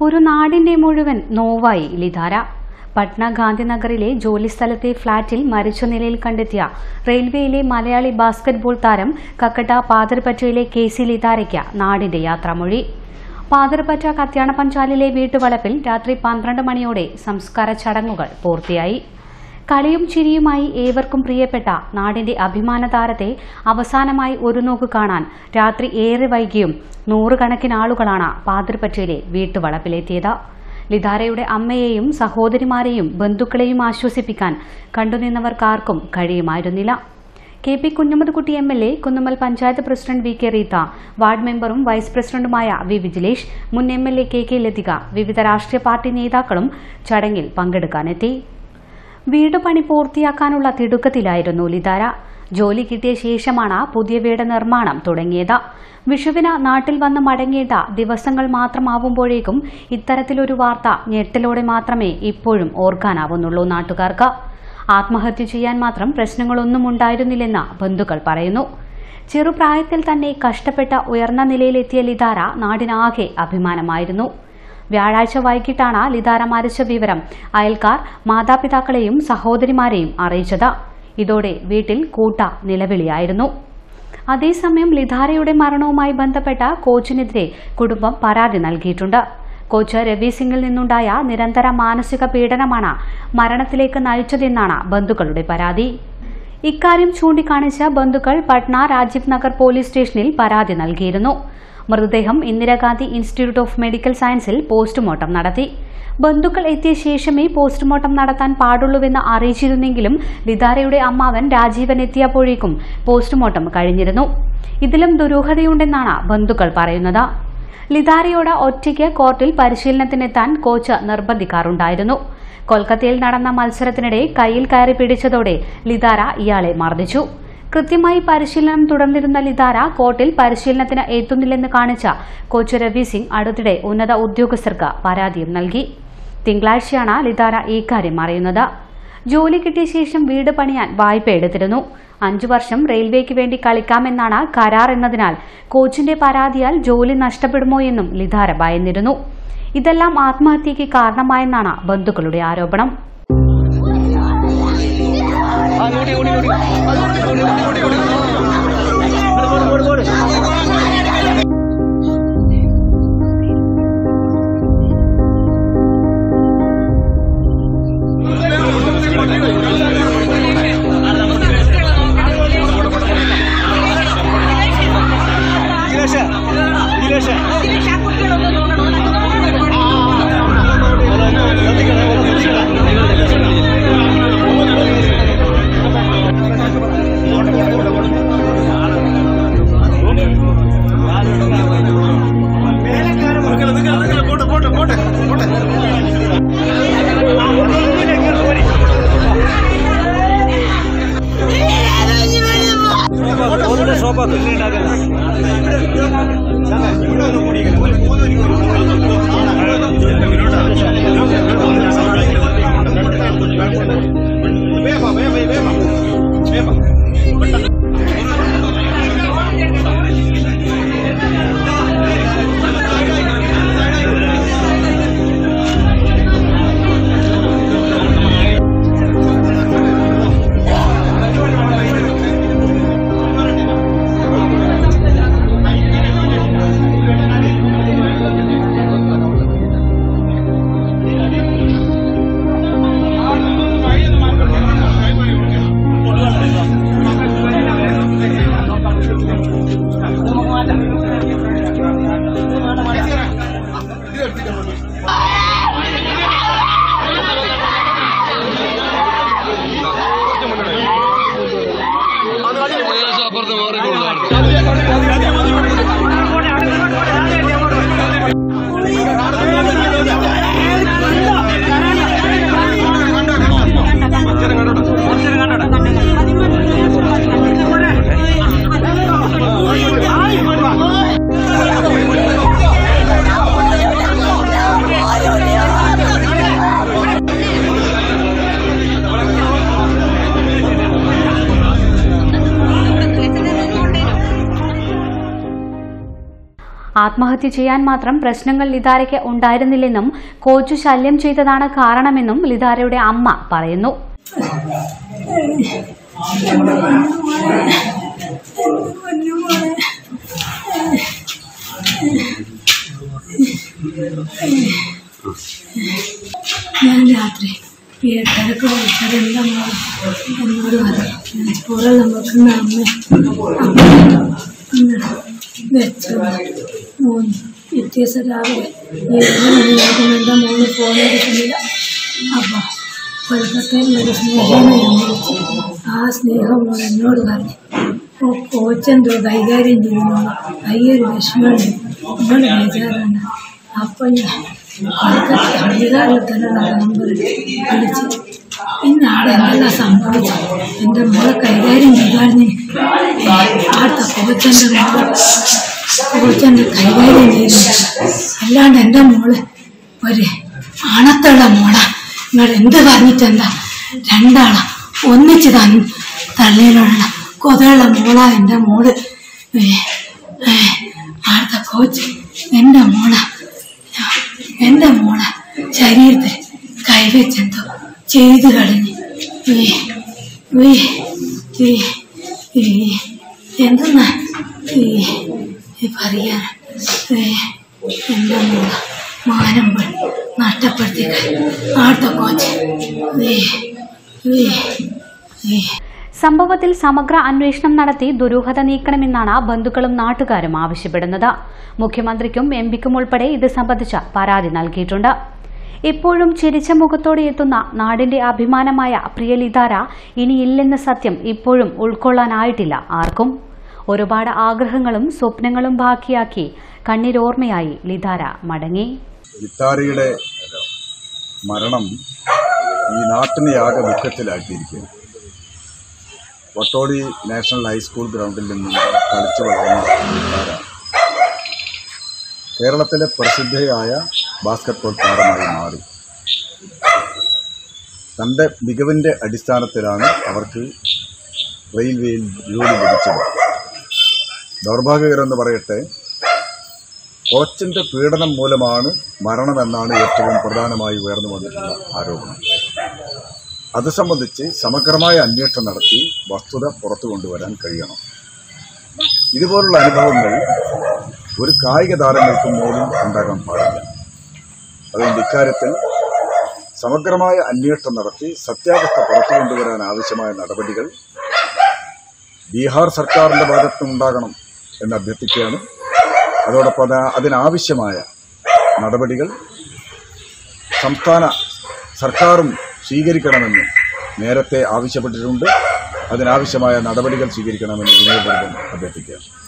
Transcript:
ഒരു നാടിന്റെ മുഴുവൻ നോവായി ലിധാര പട്ന ഗാന്ധിനഗറിലെ ജോലിസ്ഥലത്തെ ഫ്ളാറ്റിൽ മരിച്ച നിലയിൽ കണ്ടെത്തിയ റെയിൽവേയിലെ മലയാളി ബാസ്കറ്റ്ബോൾ താരം കക്കട്ട പാതിരപ്പറ്റയിലെ കെ സി ലിതാരയ്ക്ക് നാടിന്റെ യാത്രാമൊഴി പാതിരപ്പറ്റ കത്യാണ പഞ്ചാലിലെ വീട്ടുവളപ്പിൽ രാത്രി പന്ത്രണ്ട് മണിയോടെ സംസ്കാര ചടങ്ങുകൾ പൂർത്തിയായി കളിയും ചിരിയുമായി ഏവർക്കും പ്രിയപ്പെട്ട നാടിന്റെ അഭിമാന താരത്തെ അവസാനമായി ഒരു നോക്ക് കാണാൻ രാത്രി ഏറെ വൈകിയും നൂറുകണക്കിന് ആളുകളാണ് പാതിരപ്പറ്റയിലെ വീട്ടുവളപ്പിലെത്തിയത് ലിധാരയുടെ അമ്മയെയും സഹോദരിമാരെയും ബന്ധുക്കളെയും ആശ്വസിപ്പിക്കാൻ കണ്ടുനിന്നവർക്കാർക്കും കഴിയുമായിരുന്നില്ല K P Kunhammedkutty M L A Kunnummal panchayat president V K Reetha ward മെമ്പറും വൈസ് പ്രസിഡന്റുമായ വി വിജിലേഷ് മുൻ M L A K K Lathika വിവിധ രാഷ്ട്രീയ പാർട്ടി നേതാക്കളും ചടങ്ങിൽ പങ്കെടുക്കാനെത്തി വീട് പണി പൂർത്തിയാക്കാനുള്ള തിടുക്കത്തിലായിരുന്നു ലിതാര ജോലി കിട്ടിയ ശേഷമാണ് പുതിയ വീട് നിർമ്മാണം തുടങ്ങിയത് വിഷുവിന് നാട്ടിൽ വന്ന് മടങ്ങേണ്ട ദിവസങ്ങൾ മാത്രമാവുമ്പോഴേക്കും ഇത്തരത്തിലൊരു വാർത്ത ഞെട്ടലോടെ മാത്രമേ ഇപ്പോഴും ഓർക്കാനാവുന്നുള്ളൂ നാട്ടുകാർക്ക് ആത്മഹത്യ ചെയ്യാൻ മാത്രം പ്രശ്നങ്ങളൊന്നും ഉണ്ടായിരുന്നില്ലെന്ന് ബന്ധുക്കൾ പറയുന്നു ചെറുപ്രായത്തിൽ തന്നെ കഷ്ടപ്പെട്ട ഉയർന്ന നിലയിലെത്തിയ ലിതാര നാടിനാകെ അഭിമാനമായിരുന്നു വ്യാഴാഴ്ച വൈകിട്ടാണ് ലിതാര മരിച്ച വിവരം അയൽക്കാർ മാതാപിതാക്കളെയും സഹോദരിമാരെയും അറിയിച്ചത് ഇതോടെ വീട്ടിൽ കൂട്ട നിലവിളിയായിരുന്നു അതേസമയം ലിധാരയുടെ മരണവുമായി ബന്ധപ്പെട്ട കോച്ചിനെതിരെ കുടുംബം പരാതി നൽകിയിട്ടുണ്ട് കോച്ച് രവി സിംഗിൽ നിന്നുണ്ടായ നിരന്തര മാനസിക പീഡനമാണ് മരണത്തിലേക്ക് നയിച്ചതെന്നാണ് ബന്ധുക്കളുടെ പരാതി ഇക്കാര്യം ചൂണ്ടിക്കാണിച്ച ബന്ധുക്കൾ പട്ന രാജീവ് നഗർ പോലീസ് സ്റ്റേഷനിൽ പരാതി നൽകിയിരുന്നു മൃതദേഹം ഇന്ദിരാഗാന്ധി ഇൻസ്റ്റിറ്റ്യൂട്ട് ഓഫ് മെഡിക്കൽ സയൻസിൽ പോസ്റ്റ്മോർട്ടം നടത്തി ബന്ധുക്കൾ എത്തിയ ശേഷമേ പോസ്റ്റ്മോർട്ടം നടത്താൻ പാടുള്ളൂവെന്ന് അറിയിച്ചിരുന്നെങ്കിലും ലിതാരയുടെ അമ്മാവൻ രാജീവൻ എത്തിയപ്പോഴേക്കും പോസ്റ്റ്മോർട്ടം കഴിഞ്ഞിരുന്നു ഇതിലും ദുരൂഹതയുണ്ടെന്നാണ് ബന്ധുക്കൾ പറയുന്നത് ലിതാരയോട് ഒറ്റയ്ക്ക് കോർട്ടിൽ പരിശീലനത്തിനെത്താൻ കോച്ച് നിർബന്ധിക്കാറുണ്ടായിരുന്നു കൊൽക്കത്തയിൽ നടന്ന മത്സരത്തിനിടെ കയ്യിൽ കയറി പിടിച്ചതോടെ ലിതാര ഇയാളെ മർദ്ദിച്ചു കൃത്യമായി പരിശീലനം തുടർന്നിരുന്ന ലിതാര കോർട്ടിൽ പരിശീലനത്തിന് എത്തുന്നില്ലെന്ന് കാണിച്ച കോച്ച് രവി സിംഗ് അടുത്തിടെ ഉന്നത ഉദ്യോഗസ്ഥർക്ക് പരാതിയും നൽകി തിങ്കളാഴ്ചയാണ് ലിതാര ഇക്കാര്യം അറിയുന്നത് ജോലി കിട്ടിയ ശേഷം വീട് പണിയാൻ വായ്പ എടുത്തിരുന്നു അഞ്ചു വർഷം റെയിൽവേക്ക് വേണ്ടി കളിക്കാമെന്നാണ് കരാർ എന്നതിനാൽ കോച്ചിന്റെ പരാതിയാൽ ജോലി നഷ്ടപ്പെടുമോ എന്നും ലിധാര ഭയന്നിരുന്നു ഇതെല്ലാം ആത്മഹത്യയ്ക്ക് കാരണമായെന്നാണ് ബന്ധുക്കളുടെ ആരോപണം ആത്മഹത്യ ചെയ്യാൻ മാത്രം പ്രശ്നങ്ങൾ ലിതാരയ്ക്ക് ഉണ്ടായിരുന്നില്ലെന്നും കോച്ചു ശല്യം ചെയ്തതാണ് കാരണമെന്നും ലിതാരയുടെ അമ്മ പറയുന്നു ഞാൻ രാത്രി എട്ടരക്ക് വിളിച്ചത് എൻ്റെ മോൾ എന്നോട് പറഞ്ഞു പുറം വെക്കുന്ന അമ്മ അമ്മ വെച്ചു മൂന്ന് വ്യത്യാസ രാവിലെ ഏഴ് മണിയാകും എൻ്റെ മോന് ഫോൺ എടുക്കുന്നില്ല അപ്പോൾ കൊൽക്കത്തയിൽ ഒരു സ്നേഹനെ ഞാൻ വിളിച്ചു ആ സ്നേഹം മോൾ എന്നോട് പറഞ്ഞു ഓ കോച്ചെന്തോ കൈകാര്യം ചെയ്യുന്നു അയ്യൊരു വിഷമമുണ്ട് മോള് ബേജാറാണ് അപ്പോൾ ഞാൻ കൊൽക്കത്ത അധികാരിൽ തന്നെയുള്ള നമ്പർ വിളിച്ച് പിന്നെ ആടെ എന്തെല്ലാം സംഭവിച്ചു എൻ്റെ മോളെ കൈകാര്യം ചെയ്താൽ ആടുത്ത കോച്ചൻ്റെ മോളെ കോച്ചൻ്റെ കൈകാര്യം ചെയ്യുന്നു അല്ലാണ്ട് എൻ്റെ മോള് ഒരു ആണത്തുള്ള മോളാ നിങ്ങൾ എന്ത് പറഞ്ഞിട്ടെന്താ രണ്ടാളാ ഒന്നിച്ച് തന്ന് തള്ളിയിലുള്ള കൊതയുള്ള മോളാ എൻ്റെ മോള് ഏ, ഏ, ആടുത്ത കോച്ച് എൻ്റെ മോളാ എൻ്റെ മോള ശരീരത്തിൽ കൈവച്ചെന്തോ ചെയ്തു കളഞ്ഞ് ഉയ്, ഉയ്, ഉയ്, ഉയ്. എന്തെന്നാ ഉയ്, ഈ പറയാൻ ഉയ്, എൻ്റെ മോള മാനം പണി നഷ്ടപ്പെടുത്തി ആടുത്ത കോച്ച് ഉയ്, ഉയ്, ഉയ്. സംഭവത്തിൽ സമഗ്ര അന്വേഷണം നടത്തി ദുരൂഹത നീക്കണമെന്നാണ് ബന്ധുക്കളും നാട്ടുകാരും ആവശ്യപ്പെടുന്നത് മുഖ്യമന്ത്രിക്കും എം പിക്കും ഉൾപ്പെടെ ഇത് സംബന്ധിച്ച പരാതി നൽകിയിട്ടുണ്ട് ഇപ്പോഴും ചിരിച്ച മുഖത്തോടെ എത്തുന്ന നാടിന്റെ അഭിമാനമായ പ്രിയലിതാര ഇനിയില്ലെന്ന സത്യം ഇപ്പോഴും ഉൾക്കൊള്ളാനായിട്ടില്ല ആർക്കും ഒരുപാട് ആഗ്രഹങ്ങളും സ്വപ്നങ്ങളും ബാക്കിയാക്കി കണ്ണീരോർമ്മയായി ലിതാര മടങ്ങി വിത്താരയുടെ മരണം ഈ നാട്ടിനെ ആകെ ദുഃഖത്തിലാക്കിയിരിക്കുകയാണ് വട്ടോടി നാഷണൽ ഹൈസ്കൂൾ ഗ്രൗണ്ടിൽ നിന്നും കളിച്ചു വളർന്ന വിത്താര കേരളത്തിലെ പ്രസിദ്ധയായ ബാസ്കറ്റ്ബോൾ താരമായി മാറി തൻ്റെ മികവിൻ്റെ അടിസ്ഥാനത്തിലാണ് അവർക്ക് റെയിൽവേയിൽ ജോലി ലഭിച്ചത് ദൗർഭാഗ്യകരമെന്ന് പറയട്ടെ കോച്ചിന്റെ പീഡനം മൂലമാണ് മരണമെന്നാണ് ഏറ്റവും പ്രധാനമായി ഉയർന്നു വന്നിട്ടുള്ള ആരോപണം അത് സംബന്ധിച്ച് സമഗ്രമായ അന്വേഷണം നടത്തി വസ്തുത പുറത്തു കൊണ്ടുവരാൻ കഴിയണം ഇതുപോലുള്ള അനുഭവങ്ങൾ ഒരു കായിക താരങ്ങൾക്കും പോലും ഉണ്ടാകാൻ പാടില്ല അതുകൊണ്ട് ഇക്കാര്യത്തിൽ സമഗ്രമായ അന്വേഷണം നടത്തി സത്യാവസ്ഥ പുറത്തു കൊണ്ടുവരാൻ ആവശ്യമായ നടപടികൾ ബീഹാർ സർക്കാരിന്റെ ഭാഗത്തുനിന്നുണ്ടാകണം എന്ന് അഭ്യർത്ഥിക്കുകയാണ് അതോടൊപ്പം അത് അതിനാവശ്യമായ നടപടികൾ സംസ്ഥാന സർക്കാരും സ്വീകരിക്കണമെന്ന് നേരത്തെ ആവശ്യപ്പെട്ടിട്ടുണ്ട് അതിനാവശ്യമായ നടപടികൾ സ്വീകരിക്കണമെന്ന് വിനയപൂർവ്വം അഭ്യർത്ഥിക്കുകയാണ്